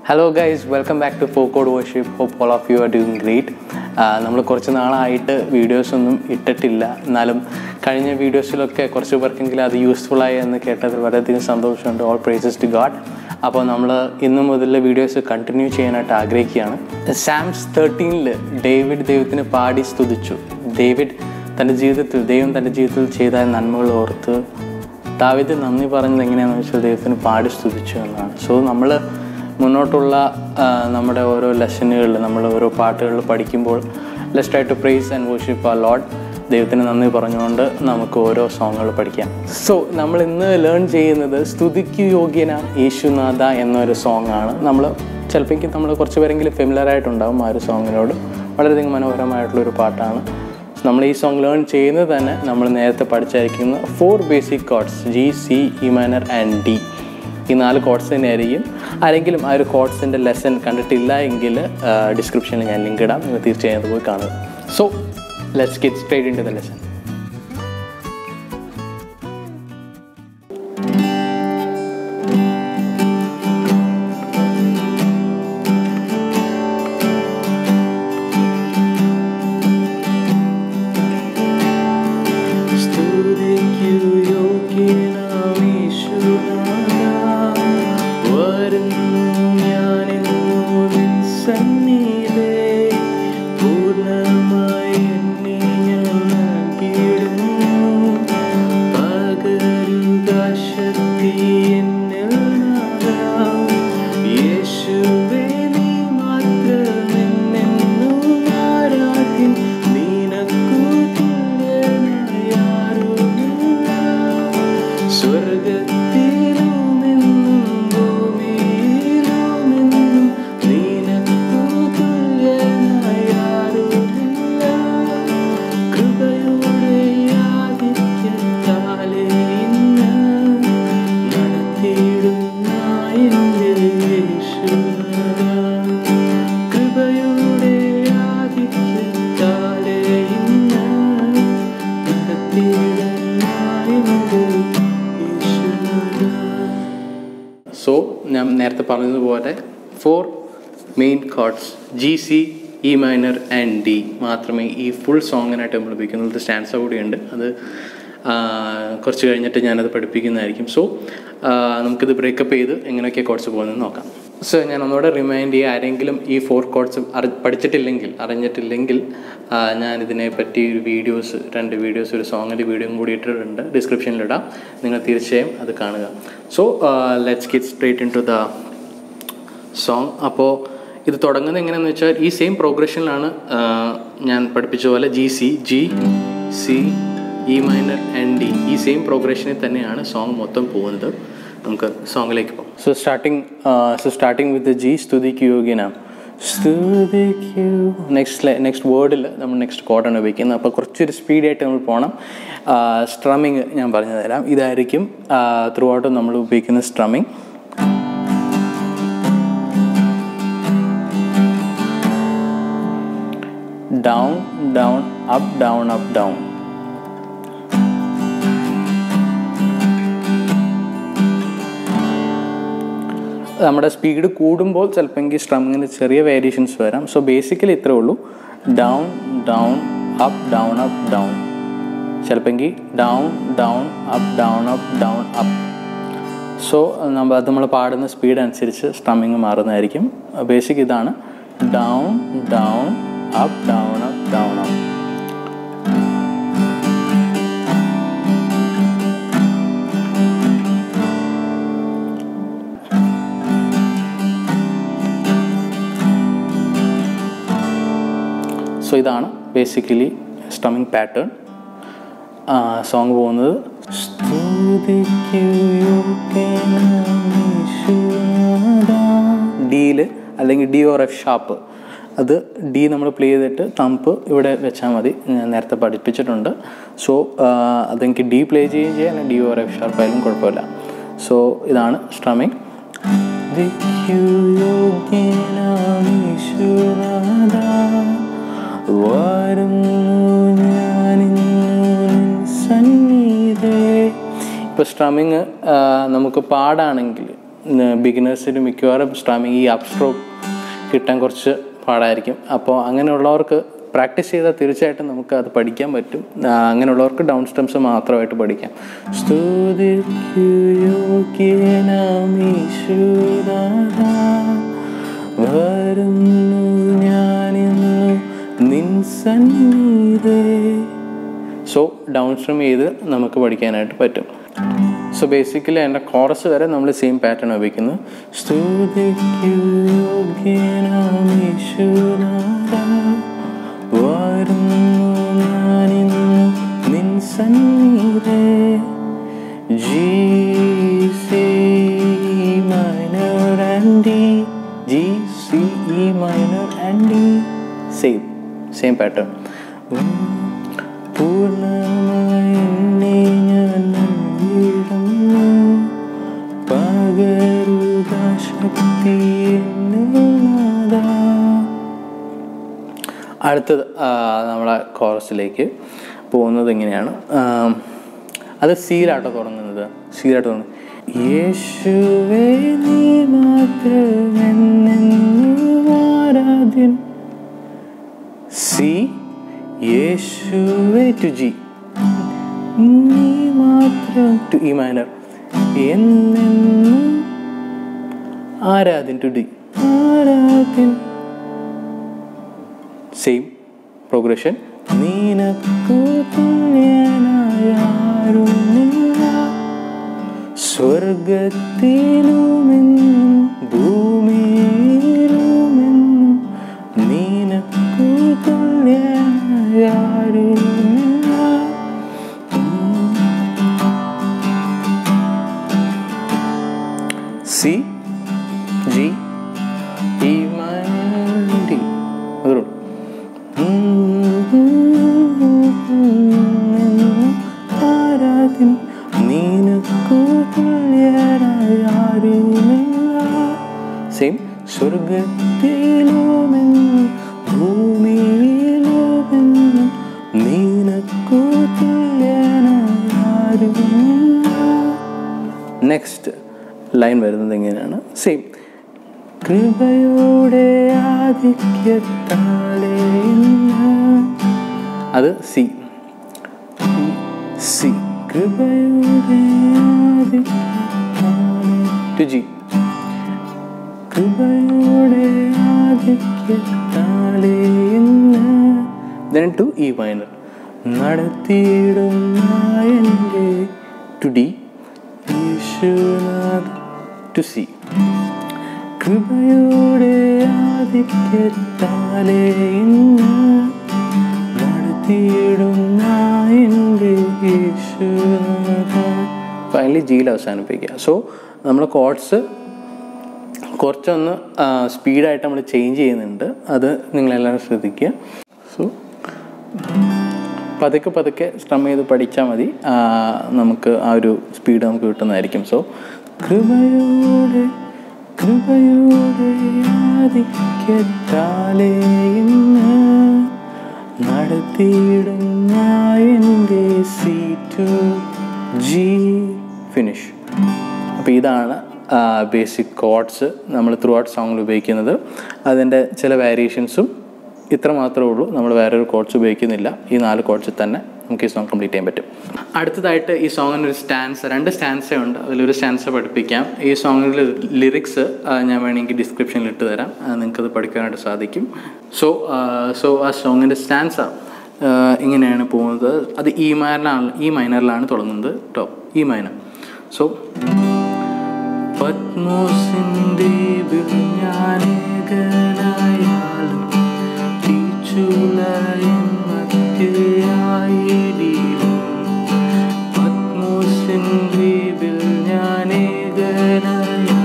Hello guys welcome back to ഫോക്കോഡ് worship hope all of you are doing great നമ്മൾ കുറച്ച് നാളായിട്ട് videos ഒന്നും ഇട്ടിട്ടില്ല എന്നാലും കഴിഞ്ഞ വീഡിയോസിലൊക്കെ കുറച്ച് പേർക്കെങ്കിലും അത് യൂസ്ഫുൾ ആയി എന്ന് കേട്ടതിൽ വളരെയധികം സന്തോഷമുണ്ട് ഓൾ പ്രൈസസ് ടു ഗാഡ് അപ്പോൾ നമ്മൾ ഇന്നു മുതലുള്ള വീഡിയോസ് കണ്ടിന്യൂ ചെയ്യാനായിട്ട് ആഗ്രഹിക്കുകയാണ് സാംസ് തേർട്ടീനിൽ ഡേവിഡ് ദൈവത്തിന് പാടി സ്തുതിച്ചു ഡേവിഡ് തൻ്റെ ജീവിതത്തിൽ ദൈവം തൻ്റെ ജീവിതത്തിൽ ചെയ്ത നന്മകൾ ഓർത്ത് ദാവിദ് നന്ദി പറഞ്ഞത് എങ്ങനെയാണെന്ന് വെച്ചാൽ ദൈവത്തിന് പാടി സ്തുതിച്ചു എന്നാണ് സോ നമ്മൾ മുന്നോട്ടുള്ള ആ, നമ്മുടെ ഓരോ ലെസനുകളിൽ നമ്മൾ ഓരോ പാട്ടുകളിൽ പഠിക്കുമ്പോൾ ലെസ്റ്റ് try to praise and worship ആ ലോഡ് ദൈവത്തിന് നന്ദി പറഞ്ഞുകൊണ്ട് നമുക്ക് ഓരോ സോങ്ങുകൾ പഠിക്കാം സോ നമ്മൾ ഇന്ന് ലേൺ ചെയ്യുന്നത് സ്തുതിക്കു യോഗ്യന യേശുനാഥ എന്നൊരു സോങ് ആണ് നമ്മൾ ചിലപ്പോൾ നമ്മൾ കുറച്ച് പേരെങ്കിലും ഫെമിലർ ആയിട്ടുണ്ടാവും ആ ഒരു സോങ്ങിനോട് വളരെയധികം മനോഹരമായിട്ടുള്ളൊരു പാട്ടാണ് നമ്മൾ ഈ സോങ് ലേൺ ചെയ്യുന്നത് തന്നെ നമ്മൾ നേരത്തെ പഠിച്ചായിരിക്കുന്ന four basic chords G C E minor and D ഈ നാല് കോഡ്സ് തന്നെയായിരിക്കും ആരെങ്കിലും ആ ഒരു കോഡ്സിൻ്റെ ലെസൺ കണ്ടിട്ടില്ല എങ്കിൽ ഡിസ്ക്രിപ്ഷനിൽ ഞാൻ ലിങ്ക് ഇടാം നിങ്ങൾ തീർച്ചയായും അത് പോയി കാണുക so let's get straight into the lesson സ്തുതിക്കു യോഗ്യനാമീശുനാഥാ, വരുന്നു ഞാനെന്നു നിൻ സന്നിധേ. പൂർണ്ണമായി എന്നെ ഞാൻ നൽകിയിടുന്നു. പകരുക ശക്തി എന്നിൽ നാഥാ. യേശുവേ നീ മാത്രമെന്നെന്നും ആരാധ്യൻ. നിനക്കു തുല്യനായി ആരുമില്ല. സ്വർഗത്തിലുമെന്നും ഭൂമിയിലുമെന്നും നിനക്കു തുല്യനായി ആരുമില്ല. കൃപയുടെ ആധിക്യത്താലേ ഇന്ന് നടത്തിയിടുന്ന എൻ്റെ യേശുനാഥാ. കൃപയുടെ ആധിക്യത്താലേ ഇന്ന് നടത്തിയിടുന്ന എൻ്റെ യേശുനാഥാ. സോ ഞാൻ നേരത്തെ പറഞ്ഞതുപോലെ four main chords G C E minor and D മാത്രമേ ഈ ഫുൾ സോങ്ങിനായിട്ട് നമ്മൾ ഉപയോഗിക്കുന്നത് സ്റ്റാൻഡ്സ് കൂടിയുണ്ട് അത് ആ, കുറച്ച് കഴിഞ്ഞിട്ട് ഞാനത് പഠിപ്പിക്കുന്നതായിരിക്കും സോ നമുക്കിത് ബ്രേക്കപ്പ് ചെയ്ത് എങ്ങനെയൊക്കെ കോഡ്സ് പോകുന്നത് നോക്കാം സോ ഞാൻ ഒന്നുകൂടെ റിമൈൻഡ് ചെയ്യുക ആരെങ്കിലും ഈ ഫോർ കോഡ്സ് അറി പഠിച്ചിട്ടില്ലെങ്കിൽ അറിഞ്ഞിട്ടില്ലെങ്കിൽ ആ, ഞാൻ ഇതിനെപ്പറ്റി ഒരു വീഡിയോസ് രണ്ട് വീഡിയോസ് ഒരു സോങ്ങിൻ്റെ വീഡിയോയും കൂടി ഇട്ടിട്ടുണ്ട് ഡിസ്ക്രിപ്ഷനിലിടാം നിങ്ങൾ തീർച്ചയായും അത് കാണുക so let's get straight into the song അപ്പോൾ ഇത് തുടങ്ങുന്നത് എങ്ങനെയാണെന്ന് വെച്ചാൽ ഈ സെയിം പ്രോഗ്രഷനിലാണ് ഞാൻ പഠിപ്പിച്ച പോലെ G C G C E minor and D ഈ സെയിം പ്രോഗ്രഷനിൽ തന്നെയാണ് സോങ് മൊത്തം പോകുന്നത് നമുക്ക് സോങ്ങിലേക്ക് പോകാം so starting so starting with G സ്തുതിക്ക് യോഗ്യന സ്തുതിക്കു നെക്സ്റ്റ് നെക്സ്റ്റ് വേർഡിൽ നമ്മൾ നെക്സ്റ്റ് കോഡാണ് ഉപയോഗിക്കുന്നത് അപ്പോൾ കുറച്ചൊരു സ്പീഡായിട്ട് നമ്മൾ പോകണം സ്ട്രമ്മിങ് ഞാൻ പറഞ്ഞു തരാം ഇതായിരിക്കും ത്രൂ ഔട്ട് നമ്മൾ ഉപയോഗിക്കുന്ന strumming down down up down up down നമ്മുടെ സ്പീഡ് കൂടുമ്പോൾ ചിലപ്പോൾ സ്ട്രമ്മിങ്ങിന് ചെറിയ വേരിയേഷൻസ് വരാം സോ ബേസിക്കലി ഇത്രേ ഉള്ളൂ down down up down up down ചിലപ്പോൾ down down up down up down up so നമ്മൾ അത് നമ്മൾ പാടുന്ന സ്പീഡ് അനുസരിച്ച് സ്ട്രമ്മിങ് മാറുന്നതായിരിക്കും ബേസിക് ഇതാണ് down down up down up down up so ഇതാണ് ബേസിക്കലി സ്ട്രമ്മിങ് പാറ്റേൺ സോങ് പോകുന്നത് ഡിയിൽ അല്ലെങ്കിൽ ഡി ഓർ എഫ് ഷാപ്പ് അത് ഡി നമ്മൾ പ്ലേ ചെയ്തിട്ട് തമ്പ് ഇവിടെ വെച്ചാൽ മതി ഞാൻ നേരത്തെ പഠിപ്പിച്ചിട്ടുണ്ട് സോ അതെനിക്ക് ഡി പ്ലേ ചെയ്യുകയും ചെയ്യാം അല്ലെങ്കിൽ ഡി ഓർ എഫ് ഷാപ്പ് ആയാലും കുഴപ്പമില്ല സോ ഇതാണ് സ്ട്രമ്മിങ് ഇപ്പോൾ സ്ട്രമ്മിങ് നമുക്ക് പാടാണെങ്കിൽ ബിഗിനേഴ്സിന് മിക്കവാറും സ്ട്രമ്മിങ് ഈ അപ്പ് സ്ട്രോക്ക് കിട്ടാൻ കുറച്ച് പാടായിരിക്കും അപ്പോൾ അങ്ങനെയുള്ളവർക്ക് പ്രാക്ടീസ് ചെയ്താൽ തീർച്ചയായിട്ടും നമുക്ക് അത് പഠിക്കാൻ പറ്റും ആ, അങ്ങനെയുള്ളവർക്ക് ഡൗൺ സ്റ്റെംസ് മാത്രമായിട്ട് പഠിക്കാം സ്തുതിക്കു യോഗ്യനാം യേശുനാഥാ, വരുന്നു ഞാനിന്നു നിൻ സന്നിധേ സോ ഡൗൺ സ്ട്രീം ചെയ്ത് നമുക്ക് പഠിക്കാനായിട്ട് പറ്റും സോ ബേസിക്കലി എൻ്റെ കോറസ് വരെ നമ്മൾ സെയിം പാറ്റേൺ ഉപയോഗിക്കുന്നു സ്തുതിക്കു യോഗ്യനാം യേശുനാഥാ, വരുന്നു ഞാനിന്നു നിൻ സന്നിധേ G C minor and D G C E minor and D same same pattern പൂർണ്ണമായി എന്നെ ഞാൻ നമ്പിടുന്നു പകരുക ശക്തി എന്നതാ അടുത്തത് ആ, നമ്മളെ കോറസിലേക്ക് പോകുന്നത് എങ്ങനെയാണ് ആം, അത് സീലാട്ടോ തുടങ്ങുന്നത് സീലാട്ടോ തുടങ്ങുന്നത് യേശുവേ നീ മാത്രമെന്നെന്നും ആരാധ്യൻ സി യേശുവേ ടു ജി നീ മാത്രം ടു ഇ മൈനർ എന്നെന്നും ആരാധ്യൻ ടു ഡി ആരാധ്യൻ സെയിം പ്രോഗ്രഷൻ നിനക്കു തുല്യനായാരുമില്ല സ്വർഗത്തിലുമെന്നും ഭൂമിയിലുമെന്നും നിനക്കു തുല്യനായാരുമില്ല C G E minor D അതുള്ളൂ ആരാധ്യം നിനക്കു സെയിം സ്വർഗത്തിലുമെന്നും ഭൂമിയിലുമെന്നും നിനക്കു തുല്യനാരുമില്ല നെക്സ്റ്റ് ലൈൻ വരുന്നത് എങ്ങനെയാണ് സെയിം കൃപയുടെ ആധിക്യത്താലേ ഞാൻ- അത് സി സി കൃപയുടെ ആധിക്യത്താലേ ടു ജി കൃപയുടെ ആധിക്യത്താലേ ദെൻ ടു ഇ മൈനർ നടത്തിയിടും എൻ്റെ ടു ഡി ഈശ്വനാഥ് ടു സി കൃപയുടെ ആധിക്യത്താലേ ഇന്ന് നടത്തിയിടുന്ന എൻ്റെ ഈശ്വരനാഥ ഫൈനലി ജിയിൽ അവസാനിപ്പിക്കുക സോ നമ്മൾ കോഡ്സ് കുറച്ചൊന്ന് സ്പീഡായിട്ട് നമ്മൾ ചേഞ്ച് ചെയ്യുന്നുണ്ട് അത് നിങ്ങളെല്ലാവരും ശ്രദ്ധിക്കുക സോ പതുക്കെ പതുക്കെ സ്ട്രം ചെയ്ത് പഠിച്ചാൽ മതി ആ, നമുക്ക് ആ ഒരു സ്പീഡ് നമുക്ക് കിട്ടുന്നതായിരിക്കും സോ കൃപയോടെ കൃപയോടെ ആധിക്യത്താലേ ഇന്ന് നടത്തിയിടുന്ന എൻ്റെ സി ടു ജി ഫിനിഷ് അപ്പോൾ ഇതാണ് ബേസിക് കോഡ്സ് നമ്മൾ ത്രൂ ഔട്ട് സോങ്ങിൽ ഉപയോഗിക്കുന്നത് അതിൻ്റെ ചില വേരിയേഷൻസും ഇത്ര മാത്രമേ ഉള്ളൂ നമ്മൾ വേറൊരു കോഡ്സ് ഉപയോഗിക്കുന്നില്ല ഈ നാല് കോഡ്സിൽ തന്നെ നമുക്ക് ഈ സോങ് കംപ്ലീറ്റ് ചെയ്യാൻ പറ്റും അടുത്തതായിട്ട് ഈ സോങ്ങിന് ഒരു സ്റ്റാൻസ് രണ്ട് സ്റ്റാൻസ ഉണ്ട് അതിലൊരു സ്റ്റാൻസ പഠിപ്പിക്കാം ഈ സോങ്ങിൽ ലിറിക്സ് ഞാൻ വേണമെങ്കിൽ ഡിസ്ക്രിപ്ഷനിൽ ഇട്ട് തരാം ആ, നിങ്ങൾക്കത് പഠിക്കാനായിട്ട് സാധിക്കും സോ സോ ആ സോങ്ങിൻ്റെ സ്റ്റാൻസ ഇങ്ങനെയാണ് പോകുന്നത് അത് ഈ മൈനറിലാണ് ഈ മൈനറിലാണ് തുടങ്ങുന്നത് കേട്ടോ ഈ മൈനർ സോ പത്മോസിൻ്റെ ഞാനേകനായാലും തീച്ചുളയും മധ്യയായിടിലും പത്മോസിൻ്റെ ഞാനേകനായാലും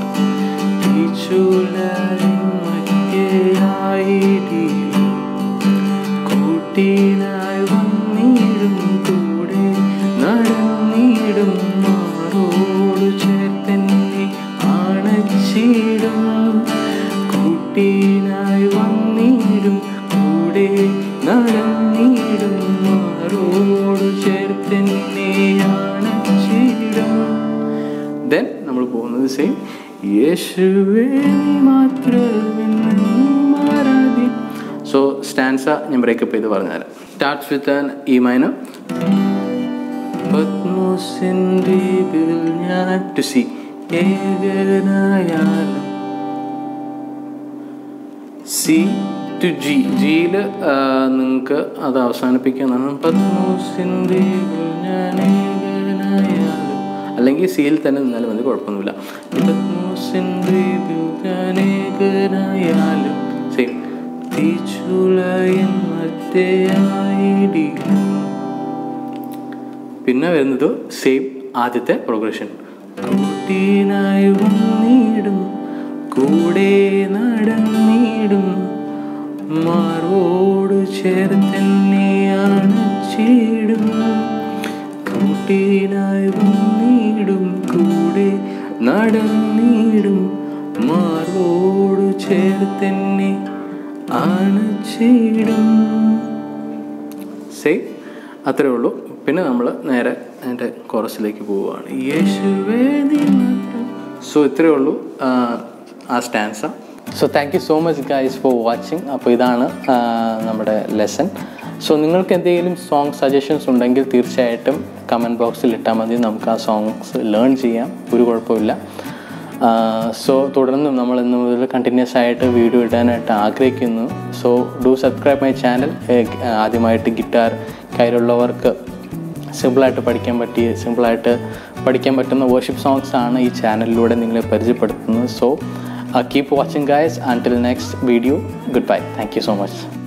തീച്ചുളയും മധ്യയായിടിലും കൂട്ടിനായി വന്നിടും കൂടെ നടന്നിടും മാറോട് ചേർത്തെന്നെ അണച്ചിടും കൂട്ടിനായി വന്നിടും കൂടെ നടന്നിടും മാറോട് ചേർത്തെന്നെ അണച്ചിടും ദെൻ നമ്മൾ പോകുന്നത് സെയിം യേശുവേ നീ മാത്രമെന്നും ആരാധ്യം സോ സ്റ്റാൻസ ഞാൻ ബ്രേക്കപ്പ് ചെയ്ത് പറഞ്ഞുതരാം starts with an E minor പത്മോസിൻ്റെ ഞാൻ ടു സി ഏകനായാലും സി ടു ജി ജിയിൽ നിങ്ങൾക്ക് അത് അവസാനിപ്പിക്കുന്നതാണ് പത്മോസിൻ്റെ ഞാൻ ഏകനായാലും അല്ലെങ്കിൽ സിയിൽ തന്നെ നിന്നാലും മതി കുഴപ്പമൊന്നുമില്ല പത്മോസിൻ്റെ ഞാൻ ഏകനായാലും സെയിം തീച്ചുളയൻ മറ്റേ ആയിടിലും പിന്നെ വരുന്നത് സെയിം ആദ്യത്തെ പ്രോഗ്രഷൻ കൂട്ടിനായി വന്നിടും കൂടെ നടന്നിടും മാറോട് ചേർത്തന്നെയാണ് ചീടും കൂട്ടിനായി വന്നിടും കൂടെ നടന്നിടും മാറോട് ചേർത്തന്നെ ആണ് ചീടും സെയിം അത്രേ ഉള്ളൂ പിന്നെ നമ്മൾ നേരെ അതിൻ്റെ കോറസിലേക്ക് പോവുകയാണ് യേശുവേ നീ മാത്രം സോ ഇത്രയേ ഉള്ളൂ ആ, ആ stanza so thank you so much guys for watching അപ്പോൾ ഇതാണ് ആ, നമ്മുടെ ലെസൺ സോ നിങ്ങൾക്ക് എന്തെങ്കിലും സോങ് സജഷൻസ് ഉണ്ടെങ്കിൽ തീർച്ചയായിട്ടും കമൻറ്റ് ബോക്സിൽ ഇട്ടാൽ മതി നമുക്ക് ആ സോങ്സ് ലേൺ ചെയ്യാം ഒരു കുഴപ്പമില്ല സോ തുടർന്നും നമ്മൾ ഇന്ന് മുതൽ കണ്ടിന്യൂസ് ആയിട്ട് വീഡിയോ ഇടാനായിട്ട് ആഗ്രഹിക്കുന്നു so do subscribe my channel ആദ്യമായിട്ട് ഗിറ്റാർ കയ്യിലുള്ളവർക്ക് സിമ്പിളായിട്ട് പഠിക്കാൻ പറ്റിയ സിമ്പിളായിട്ട് പഠിക്കാൻ പറ്റുന്ന വർഷിപ്പ് സോങ്സ് ആണ് ഈ ചാനലിലൂടെ നിങ്ങളെ പരിചയപ്പെടുത്തുന്നത് so keep watching guys until next video goodbye thank you so much